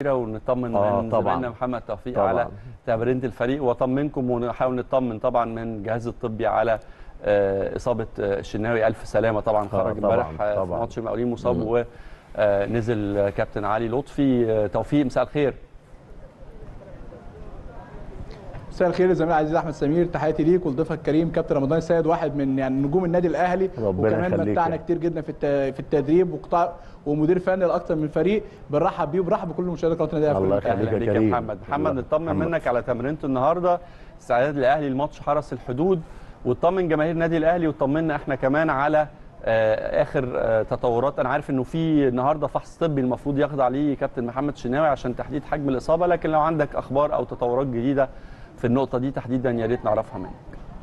ونطمن آه، من طبعاً. زميلنا محمد توفيق طبعاً. على تمرينة الفريق واطمنكم ونحاول نطمن طبعا من الجهاز الطبي على آه، اصابه آه، الشناوي الف سلامه طبعا خرج طبعاً، امبارح آه، في طبعاً. ماتش المقاولين مصاب ونزل كابتن علي لطفي آه، توفيق مساء الخير مساء الخير الزميل العزيز احمد سمير تحياتي ليك ولضيفك الكريم كابتن رمضان السيد واحد من يعني نجوم النادي الاهلي ربنا وكمان يخليك متعنا يا. كتير جدا في الت- في التدريب وقطاع ومدير فني لاكثر من فريق بنرحب بيه وبنرحب بكل مشاهدي قناه النادي الاهلي الله في كل مكان. يخليك. اهلا يا بيك يا كريم. محمد محمد الله. نطمن محمد. منك على تمرينته النهارده استعداد الاهلي لماتش حرس الحدود وتطمن جماهير النادي الاهلي وطمنا احنا كمان على آه، اخر آه، تطورات انا عارف انه في النهارده فحص طبي المفروض يخضع ليه كابتن محمد شناوي عشان تحديد حجم الاصابه لكن لو عندك اخبار او تطورات جديده في النقطه دي تحديدا يا ريت نعرفها منك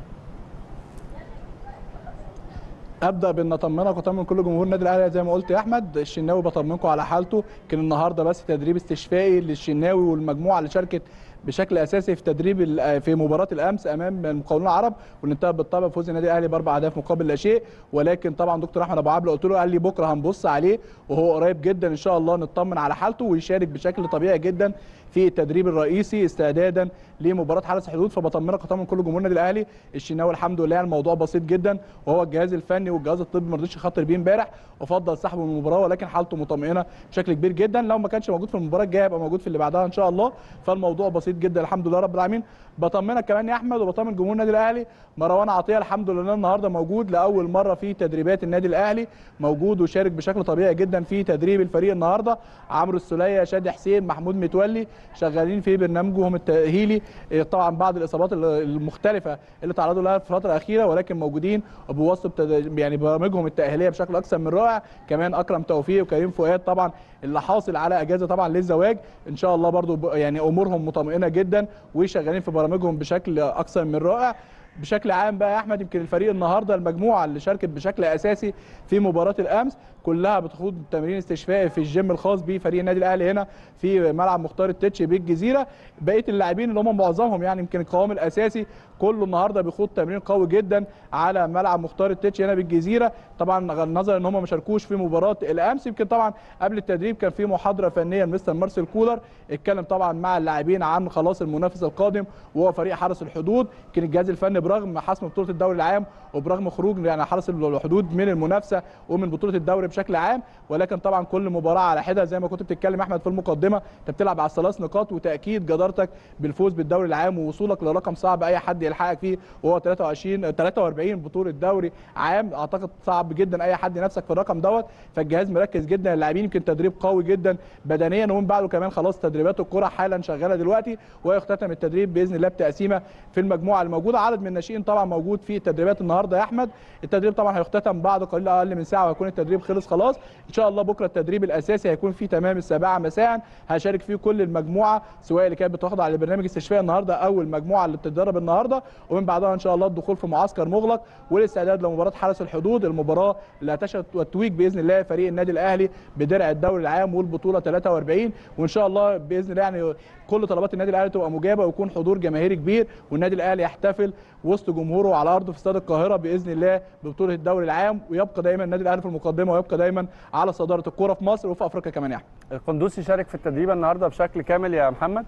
ابدا بان اطمنك واطمن كل جمهور النادي الاهلي زي ما قلت يا احمد الشناوي بطمنكم على حالته كان النهارده بس تدريب استشفائي للشناوي والمجموعه اللي شاركت بشكل اساسي في تدريب ال- في مباراه الامس امام المقاولون العرب واللي انتهى بالطبع بفوز النادي الاهلي باربع اهداف مقابل لا شيء ولكن طبعا دكتور احمد ابو عبله قلت له قال لي بكره هنبص عليه وهو قريب جدا ان شاء الله نطمن على حالته ويشارك بشكل طبيعي جدا في التدريب الرئيسي استعدادا لمباراه حرس الحدود فبطمنك وطمن كل جمهور النادي الاهلي الشناوي الحمد لله الموضوع بسيط جدا وهو الجهاز الفني والجهاز الطبي ما رضيش يخاطر بيه امبارح وفضل سحبه من المباراه ولكن حالته مطمئنه بشكل كبير جدا لو ما كانش موجود في المباراه الجايه هيبقى موجود في اللي بعدها ان شاء الله فالموضوع بسيط جدا الحمد لله رب العالمين بطمنك كمان يا احمد وبطمن جمهور النادي الاهلي مروان عطيه الحمد لله النهارده موجود لاول مره في تدريبات النادي الاهلي موجود وشارك بشكل طبيعي جدا في تدريب الفريق النهارده عمرو السوليه شادي حسين محمود متولي شغالين في برنامجهم التاهيلي إيه، طبعا بعد الاصابات ال- المختلفه اللي تعرضوا لها في الفتره الاخيره ولكن موجودين وبواسطه تد- يعني برامجهم التاهيليه بشكل اكثر من رائع كمان اكرم توفيق وكريم فؤاد طبعا اللي حاصل على اجازه طبعا للزواج ان شاء الله برضو ب- يعني امورهم مطمئنه جدا وشغالين في برامجهم بشكل اكثر من رائع بشكل عام بقى يا احمد يمكن الفريق النهارده المجموعه اللي شاركت بشكل اساسي في مباراه الامس كلها بتخوض تمرين استشفائي في الجيم الخاص بفريق النادي الاهلي هنا في ملعب مختار التتش بالجزيره بقيه اللاعبين اللي هم معظمهم يعني يمكن القوام الاساسي كله النهارده بيخوض تمرين قوي جدا على ملعب مختار التتش هنا بالجزيره طبعا نظرا ان هم ما شاركوش في مباراه الامس يمكن طبعا قبل التدريب كان في محاضره فنيه لمستر مارسيل كولر اتكلم طبعا مع اللاعبين عن خلاص المنافس القادم وهو فريق حرس الحدود كان الجهاز الفني برغم حسم بطوله الدوري العام وبرغم خروج يعني حرس الحدود من المنافسه ومن بطوله الدوري بشكل عام ولكن طبعا كل مباراه على حده زي ما كنت بتتكلم احمد في المقدمه انت بتلعب على الثلاث نقاط وتاكيد جدارتك بالفوز بالدوري العام ووصولك لرقم صعب اي حد يلحقك فيه وهو 23 43 بطوله دوري عام اعتقد صعب جدا اي حد ينافسك في الرقم دوت فالجهاز مركز جدا اللاعبين يمكن تدريب قوي جدا بدنيا ومن بعده كمان خلاص تدريبات الكره حالا شغاله دلوقتي ويختتم التدريب باذن الله بتقسيمه في المجموعه الموجوده عدد من الناشئين طبعا موجود في التدريبات النهارده يا احمد التدريب طبعا هيختتم بعد قليل اقل من ساعه ويكون التدريب خلص خلاص ان شاء الله بكره التدريب الاساسي هيكون في تمام السابعه مساء هيشارك فيه كل المجموعه سواء اللي كانت بتخضع لبرنامج استشفاء النهارده او المجموعه اللي بتتدرب النهارده ومن بعدها ان شاء الله الدخول في معسكر مغلق والاستعداد لمباراه حرس الحدود المباراه اللي هتشهد التتويج باذن الله فريق النادي الاهلي بدرع الدوري العام والبطوله 43 وان شاء الله باذن الله يعني كل طلبات النادي الاهلي تبقى مجابه ويكون حضور جماهيري كبير والنادي الاهلي يحتفل وسط جمهوره على ارضه في استاد القاهره باذن الله ببطوله الدوري العام ويبقى دايما النادي الاهلي في المقدمه ويبقى دايما على صداره الكره في مصر وفي افريقيا كمان يا احمد القندوسي شارك في التدريب النهارده بشكل كامل يا محمد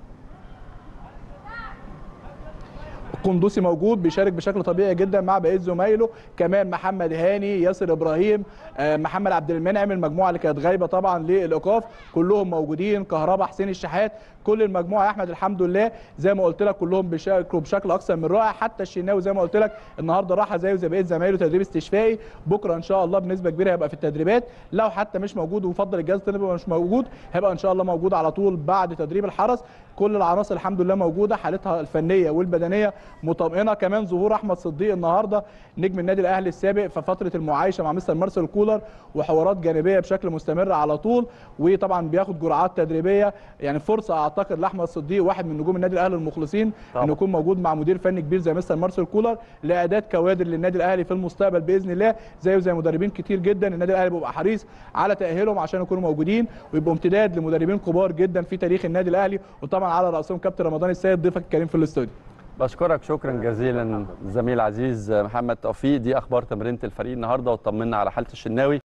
القندوسي موجود بيشارك بشكل طبيعي جدا مع بقيه زمايله كمان محمد هاني ياسر ابراهيم آه، محمد عبد المنعم المجموعه اللي كانت غايبه طبعا للايقاف كلهم موجودين كهربا حسين الشحات كل المجموعه يا احمد الحمد لله زي ما قلت لك كلهم بيشاركوا بشكل اكثر من رائع حتى الشناوي زي ما قلت لك النهارده راحه زيه زي بقيه زمايله تدريب استشفائي بكره ان شاء الله بنسبه كبيره هيبقى في التدريبات لو حتى مش موجود ويفضل الجهاز الطبي يبقى مش موجود هيبقى ان شاء الله موجود على طول بعد تدريب الحرس كل العناصر الحمد لله موجوده حالتها الفنيه والبدنيه مطمئنه كمان ظهور احمد صديق النهارده نجم النادي الاهلي السابق في فتره المعايشه مع مستر مارسيل كولر وحوارات جانبيه بشكل مستمر على طول وطبعا بياخد جرعات تدريبيه يعني فرصه اعتقد لاحمد صديق واحد من نجوم النادي الاهلي المخلصين طبعاً. انه يكون موجود مع مدير فني كبير زي مستر مارسيل كولر لاعداد كوادر للنادي الاهلي في المستقبل باذن الله زيه زي مدربين كتير جدا النادي الاهلي بيبقى حريص على تاهيلهم عشان يكونوا موجودين ويبقوا امتداد لمدربين كبار جدا في تاريخ النادي الاهلي وطبعا على راسهم كابتن رمضان السيد ضيفك الكريم في الاستوديو بشكرك شكرا جزيلا زميل عزيز محمد توفيق دي اخبار تمرينه الفريق النهارده وطمنا على حاله الشناوي